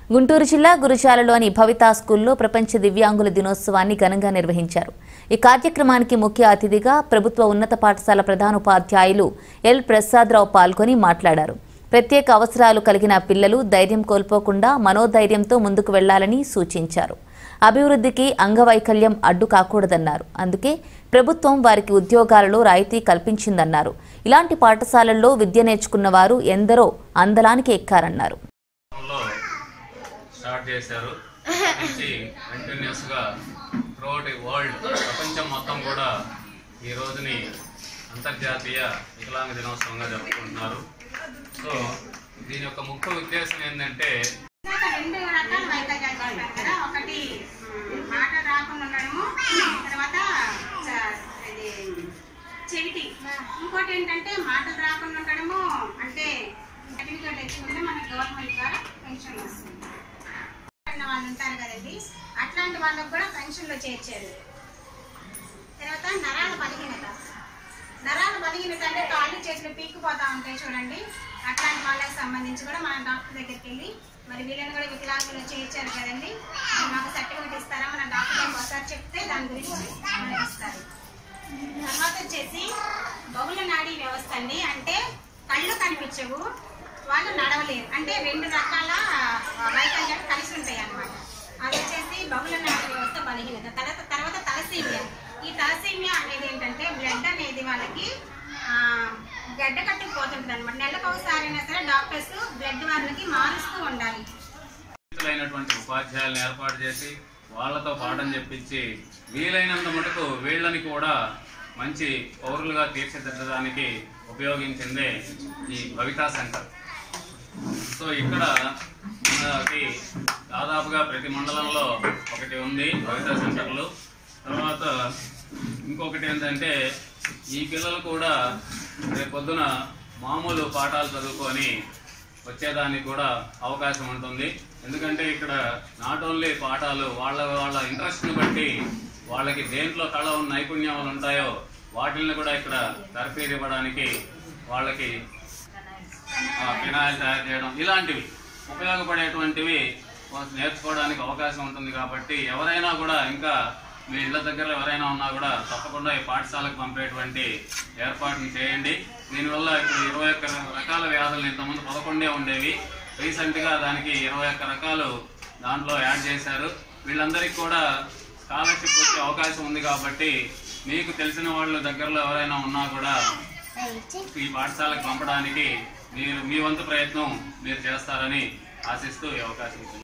గుంటూరు జిల్లా గురుజాలలోని భవితా స్కూల్లో ప్రపంచ దివ్యాంగుల దినోత్సవాన్ని ఘనంగా నిర్వహించారు ఈ కార్యక్రమానికి ముఖ్య అతిథిగా ప్రభుత్వ ఉన్నత పాఠశాల ప్రధానోపాధ్యాయులు ఎల్ ప్రసాదరావు పాల్గొని మాట్లాడారు ప్రత్యేక అవసరాలు కలిగిన పిల్లలు ధైర్యం కోల్పోకుండా మనోధైర్యంతో ముందుకు వెళ్లాలని సూచించారు అభివృద్ధికి అంగవైకల్యం అడ్డు కాకూడదన్నారు అందుకే ప్రభుత్వం వారికి ఉద్యోగాలలో రాయితీ కల్పించిందన్నారు ఇలాంటి పాఠశాలల్లో విద్య నేర్చుకున్న వారు ఎందరో అందలానికి ఎక్కారన్నారు లో స్టార్ట్ చేశారు నుంచి కంటిన్యూస్ గా త్రూఅవుట్ వరల్డ్ ప్రపంచం మొత్తం కూడా ఈ రోజుని అంతర్జాతీయ వికలాంగ దినోత్సవంగా జరుపుకుంటున్నారు సో దీని యొక్క ముఖ్య ఉద్దేశం ఏంటంటే ఇందాక రెండు రకాల వైకల్యాలు చెప్పాను కదా ఒకటి మ్, మాట రాకుండా ఉండడము తర్వాత చ- ఇది చెవిటి ఇంకోటి ఏంటంటే మాటలు రాకుండా ఉండడము అంటే సర్టిఫికేట్ తెచ్చుకుంటే మనకి గవర్నమెంట్ ద్వారా పెన్షన్ వస్తుంది ఉన్న వాళ్ళు ఉంటారు కదండి అట్లాంటి వాళ్ళకు కూడా పెన్షన్లో చేర్చారు తర్వాత నరాల బలహీనత నరాల బలహీనత అంటే కాళ్ళు చేతులు పీక్కుపోతా ఉంటాయి చూడండి అట్లాంటి వాళ్ళకి సంబంధించి కూడా మనం డాక్టర్ దగ్గరికి వెళ్ళి మరి వీళ్ళని కూడా వికలాంగులు చేర్చారు కదండి మరి మాకు సర్టిఫికేట్ ఇస్తారా మన డాక్టర్ గారికి ఒకసారి చెప్తే దాని గురించి మనకి ఇస్తారు తర్వాత వచ్చేసి బహుళ నాడీ వ్యవస్థ అండి అంటే కళ్ళు కనిపించవు వాళ్ళు నడవలేరు అంటే రెండు రకాల ఆ, వైకల్యాలు కలిసి ఉంటాయి అన్నమాట అది వచ్చేసి బహుళ నాడీ వ్యవస్థ బలహీనత తర్వాత తర్వాత తలసీమియా ఈ తలసీమియా అనేది ఏంటంటే బ్లడ్ అనేది వాళ్ళకి ఆ, గడ్డ కట్టుకుపోతుంటుంది అనమాట నెలకు ఒకసారి అయినా సరే డాక్టర్స్ బ్లడ్ వాళ్ళకి మారుస్తూ ఉండాలి అయినటువంటి ఉపాధ్యాయులను ఏర్పాటు చేసి వాళ్ళతో పాఠం చెప్పించి వీలైనంత మటుకు వీళ్ళని కూడా మంచి పౌరులుగా తీర్చిదిద్దడానికి ఉపయోగించిందే ఈ భవితా సెంటర్ సో ఇక్కడ మనకి దాదాపుగా ప్రతి మండలంలో ఒకటి ఉంది భవితా సెంటర్లు తర్వాత ఇంకొకటి ఏంటంటే ఈ పిల్లలు కూడా రేపు పొద్దున మామూలు పాఠాలు చదువుకొని వచ్చేదానికి కూడా అవకాశం ఉంటుంది ఎందుకంటే ఇక్కడ నాట్ ఓన్లీ పాఠాలు వాళ్ళ వాళ్ళ ఇంట్రెస్ట్ని బట్టి వాళ్ళకి దేంట్లో కళ ఉన్న నైపుణ్యాలు ఉంటాయో వాటిని కూడా ఇక్కడ తరఫీదు ఇవ్వడానికి వాళ్ళకి ఆ, ఫినాయిల్ తయారు చేయడం ఇలాంటివి ఉపయోగపడేటువంటివి వాళ్ళకి నేర్చుకోవడానికి అవకాశం ఉంటుంది కాబట్టి ఎవరైనా కూడా ఇంకా మీ ఇళ్ళ దగ్గర ఎవరైనా ఉన్నా కూడా తప్పకుండా ఈ పాఠశాలకు పంపేటువంటి ఏర్పాటును చేయండి దీనివల్ల ఇప్పుడు ఇరవై ఒక్క రకాల వ్యాధులు ఇంతకుముందు పదకొండే ఉండేవి రీసెంట్గా దానికి ఇరవై ఒక్క రకాలు దాంట్లో యాడ్ చేశారు వీళ్ళందరికీ కూడా స్కాలర్షిప్ వచ్చే అవకాశం ఉంది కాబట్టి మీకు తెలిసిన వాళ్ళు దగ్గరలో ఎవరైనా ఉన్నా కూడా ఈ పాఠశాలకు పంపడానికి మీరు మీ వంతు ప్రయత్నం మీరు చేస్తారని ఆశిస్తూ ఈ అవకాశం ఇచ్చింది